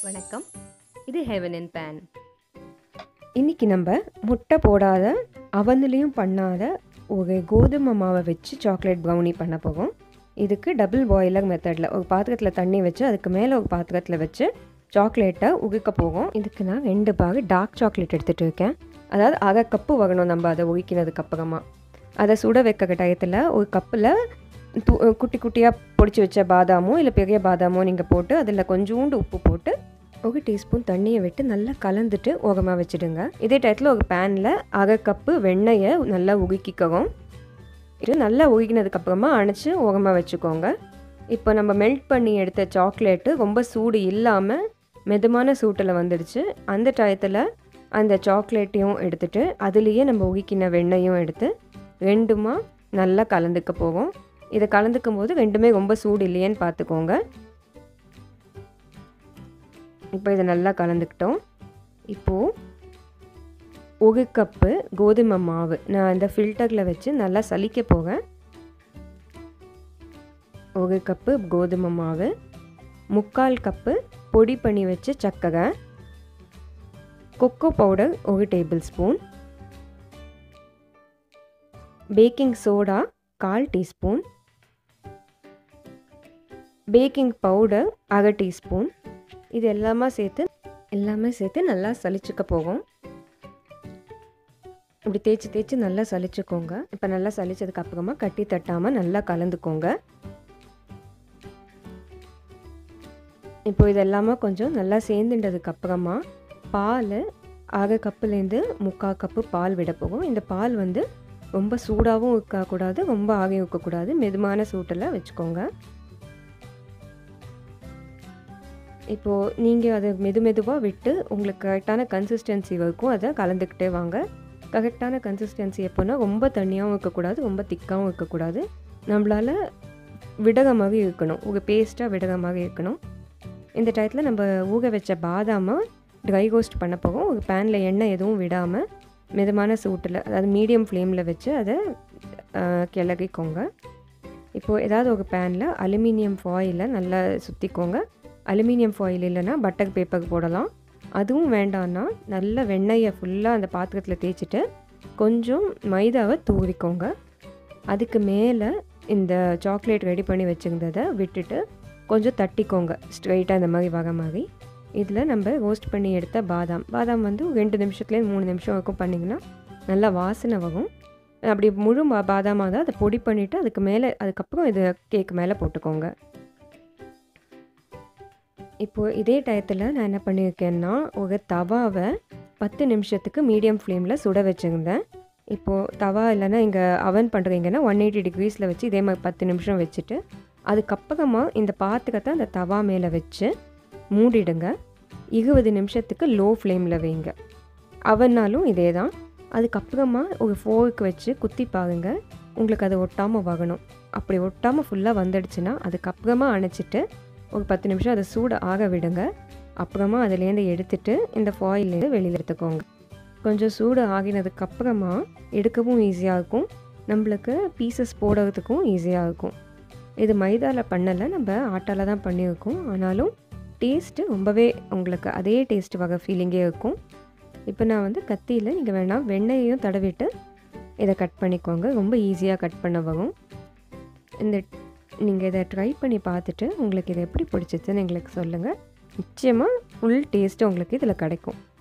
வணக்கம் இது heaven and pan இன்றைக்கி நம்ம முட்டை போடாத அவன்லேயும் பண்ணாத ஒரு கோதுமை மாவை வச்சு சாக்லேட் ப்ரௌனி பண்ண போகிறோம் இதுக்கு டபுள் பாய்லர் மெத்தடில் ஒரு பாத்திரத்தில் தண்ணி வச்சு அதுக்கு மேலே ஒரு பாத்திரத்தில் வச்சு சாக்லேட்டை உகிக்க போகும் இதுக்கு நான் ரெண்டு பாகு டார்க் சாக்லேட் எடுத்துகிட்டு இருக்கேன் அதாவது அரை கப்பு வரணும் நம்ம அதை உகிக்கினதுக்கு அப்புறமா அதை சுட வைக்கிற டயத்தில் ஒரு கப்பில் து குட்டி குட்டியாக பொடிச்சு வச்ச பாதாமோ இல்லை பெரிய பாதாமோ நீங்கள் போட்டு அதில் கொஞ்சோண்டு உப்பு போட்டு ஒரு டீஸ்பூன் தண்ணியை விட்டு நல்லா கலந்துட்டு ஓரமாக வச்சுடுங்க இதே டயத்தில் ஒரு பேனில் அரை கப்பு வெண்ணெயை நல்லா உருக்கிக்கவும் இது நல்லா உருகினதுக்கப்புறமா அணைச்சி ஓரமாக வச்சுக்கோங்க இப்போ நம்ம மெல்ட் பண்ணி எடுத்த சாக்லேட்டு ரொம்ப சூடு இல்லாமல் மெதுமான சூட்டில் வந்துடுச்சு அந்த டயத்தில் அந்த சாக்லேட்டையும் எடுத்துட்டு அதுலேயே நம்ம உருக்கின வெண்ணெயும் எடுத்து ரெண்டுமா நல்லா கலந்துக்க போவோம் இதை கலந்துக்கும் போது ரெண்டுமே ரொம்ப சூடு இல்லையேன்னு பார்த்துக்கோங்க இப்போ இதை நல்லா கலந்துக்கிட்டோம் இப்போது ஒரு கப்பு கோதுமை மாவு நான் இந்த ஃபில்டரில் வச்சு நல்லா சலிக்க போவேன் ஒரு கப்பு கோதுமை மாவு முக்கால் கப்பு பொடி பண்ணி வச்ச சக்கரை கொக்கோ பவுடர் ஒரு டேபிள் ஸ்பூன் பேக்கிங் சோடா கால் டீஸ்பூன் பேக்கிங் பவுடர் அரை டீஸ்பூன் இது எல்லாமே சேர்த்து எல்லாமே சேர்த்து நல்லா சலிச்சுக்க போகும் இப்படி தேய்ச்சி தேய்ச்சி நல்லா சலிச்சுக்கோங்க இப்போ நல்லா சலிச்சதுக்கு அப்புறமா கட்டி தட்டாமல் நல்லா கலந்துக்கோங்க இப்போ இது எல்லாமே கொஞ்சம் நல்லா சேர்ந்துட்டதுக்கு அப்புறமா பால் அரை கப்புலேருந்து முக்கால் கப்பு பால் விட போகும் இந்த பால் வந்து ரொம்ப சூடாகவும் இருக்கக்கூடாது ரொம்ப ஆகியும் இருக்கக்கூடாது மெதுமான சூட்டில் வச்சுக்கோங்க இப்போது நீங்கள் அதை மெது மெதுவாக விட்டு உங்களுக்கு கரெக்டான கன்சிஸ்டன்சி வரைக்கும் அதை கலந்துக்கிட்டே வாங்க கரெக்டான கன்சிஸ்டன்சி எப்போனா ரொம்ப தண்ணியாகவும் இருக்கக்கூடாது ரொம்ப திக்காகவும் இருக்கக்கூடாது நம்மளால் விடகமாக இருக்கணும் உங்கள் பேஸ்ட்டாக விடகமாக இருக்கணும் இந்த டயத்தில் நம்ம ஊக வச்ச பாதாமை ட்ரை ரோஸ்ட் பண்ண போகும் ஒரு பேனில் எண்ணெய் எதுவும் விடாமல் மிதமான சூட்டில் அதாவது மீடியம் ஃப்ளேமில் வச்சு அதை கிளறிக்கோங்க இப்போது ஏதாவது ஒரு பேனில் அலுமினியம் ஃபாயிலை நல்லா சுற்றிக்கோங்க அலுமினியம் ஃபாயில் இல்லைன்னா பட்டர் பேப்பர் போடலாம் அதுவும் வேண்டான்னா நல்ல வெண்ணெயை ஃபுல்லாக அந்த பாத்திரத்தில் தேய்ச்சிட்டு கொஞ்சம் மைதாவை தூவிக்கோங்க அதுக்கு மேலே இந்த சாக்லேட் ரெடி பண்ணி வச்சுருந்ததை விட்டுட்டு கொஞ்சம் தட்டிக்கோங்க ஸ்ட்ரைட்டாக இந்த மாதிரி வர மாதிரி இதில் நம்ம ரோஸ்ட் பண்ணி எடுத்த பாதாம் பாதாம் வந்து ரெண்டு நிமிஷத்துலேருந்து மூணு நிமிஷம் வரைக்கும் பண்ணிங்கன்னா நல்லா வாசனை வரும் அப்படி முழு பா பாதாமாக தான் அதை பொடி பண்ணிவிட்டு அதுக்கு மேலே அதுக்கப்புறம் இது கேக் மேலே போட்டுக்கோங்க இப்போது இதே டயத்தில் நான் என்ன பண்ணியிருக்கேன்னா ஒரு தவாவை பத்து நிமிஷத்துக்கு மீடியம் ஃப்ளேமில் சுட வச்சுருந்தேன் இப்போது தவா இல்லைன்னா இங்கே அவன் பண்ணுறீங்கன்னா ஒன் எயிட்டி டிகிரிஸில் வச்சு இதே மாதிரி பத்து நிமிஷம் வச்சுட்டு அதுக்கப்புறமா இந்த பாத்திரத்தை அந்த தவா மேலே வச்சு மூடிடுங்க இருபது நிமிஷத்துக்கு லோ ஃப்ளேமில் வைங்க அவன்னாலும் இதே தான் அதுக்கப்புறமா ஒரு ஃபோர்க்கு வச்சு குத்தி பாருங்க உங்களுக்கு அது ஒட்டாமல் வரணும் அப்படி ஒட்டாமல் ஃபுல்லாக வந்துடுச்சுன்னா அதுக்கப்புறமா அணைச்சிட்டு ஒரு பத்து நிமிஷம் அதை சூடு ஆக விடுங்க அப்புறமா அதுலேருந்து எடுத்துட்டு இந்த ஃபாயிலேருந்து வெளியில் எடுத்துக்கோங்க கொஞ்சம் சூடு ஆகினதுக்கப்புறமா எடுக்கவும் ஈஸியாக இருக்கும் நம்மளுக்கு பீசஸ் போடுறதுக்கும் ஈஸியாக இருக்கும் இது மைதாவில் பண்ணலை நம்ம ஆட்டாவில் தான் பண்ணியிருக்கோம் ஆனாலும் டேஸ்ட்டு ரொம்பவே உங்களுக்கு அதே டேஸ்ட் வகை ஃபீலிங்கே இருக்கும் இப்போ நான் வந்து கத்தியில் நீங்கள் வேணால் வெண்ணெயையும் தடவிட்டு இதை கட் பண்ணிக்கோங்க ரொம்ப ஈஸியாக கட் பண்ண வரும் இந்த நீங்கள் இதை ட்ரை பண்ணி பார்த்துட்டு உங்களுக்கு இது எப்படி பிடிச்சிச்சுன்னு எங்களுக்கு சொல்லுங்கள் நிச்சயமாக ஃபுல் டேஸ்ட்டு உங்களுக்கு இதில் கிடைக்கும்